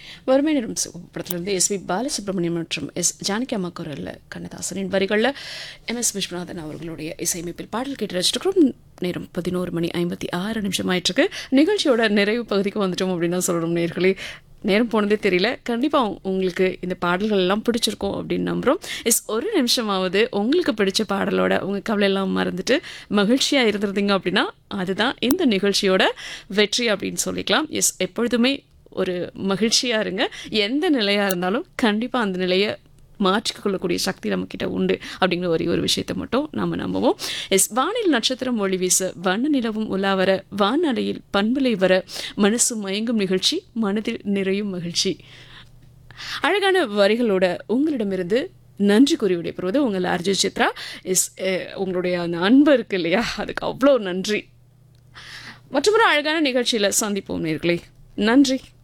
வறுமை நிறம் படத்திலிருந்து எஸ் பி பாலசுப்ரமணியம் மற்றும் எஸ் ஜானகி அம்மா குரலில் கண்ணதாசனின் வரிகளில் எம் எஸ் விஸ்வநாதன் அவர்களுடைய இசையமைப்பில் பாடல் கேட்டு ரசிச்சிருக்கிறோம் நேரம் பதினோரு மணி ஐம்பத்தி ஆறு நிமிஷம் ஆயிட்டிருக்கு நிகழ்ச்சியோட நிறைவு பகுதிக்கு வந்துட்டோம் அப்படின்னு தான் சொல்லணும் நேர்களே நேரம் போனதே தெரியல கண்டிப்பாக உங்களுக்கு இந்த பாடல்கள் எல்லாம் பிடிச்சிருக்கும் அப்படின்னு நம்புகிறோம் எஸ் ஒரு நிமிஷமாவது உங்களுக்கு பிடிச்ச பாடலோட உங்கள் கவலையெல்லாம் மறந்துட்டு மகிழ்ச்சியாக இருந்திருந்தீங்க அப்படின்னா அதுதான் இந்த நிகழ்ச்சியோட வெற்றி அப்படின்னு சொல்லிக்கலாம் எஸ் எப்பொழுதுமே ஒரு மகிழ்ச்சியாக இருங்க எந்த நிலையாக இருந்தாலும் கண்டிப்பாக அந்த நிலையை மாற்றிக்கொள்ளக்கூடிய சக்தி நம்மக்கிட்ட உண்டு அப்படிங்கிற ஒரே ஒரு விஷயத்தை மட்டும் நம்ம நம்புவோம் எஸ் வானில் நட்சத்திரம் ஒளி வீச வண்ண நிலவும் உலா வர வானலையில் பண்பலை வர மனசு மயங்கும் நிகழ்ச்சி மனதில் நிறையும் மகிழ்ச்சி அழகான வரிகளோட உங்களிடமிருந்து நன்றி கூறி விடைபெறுவது உங்கள் அர்ஜு சித்ரா எஸ் உங்களுடைய அந்த அன்பு இருக்கு இல்லையா அதுக்கு அவ்வளோ நன்றி மற்றொரு அழகான நிகழ்ச்சியில் சந்திப்போம் நேர்களே நன்றி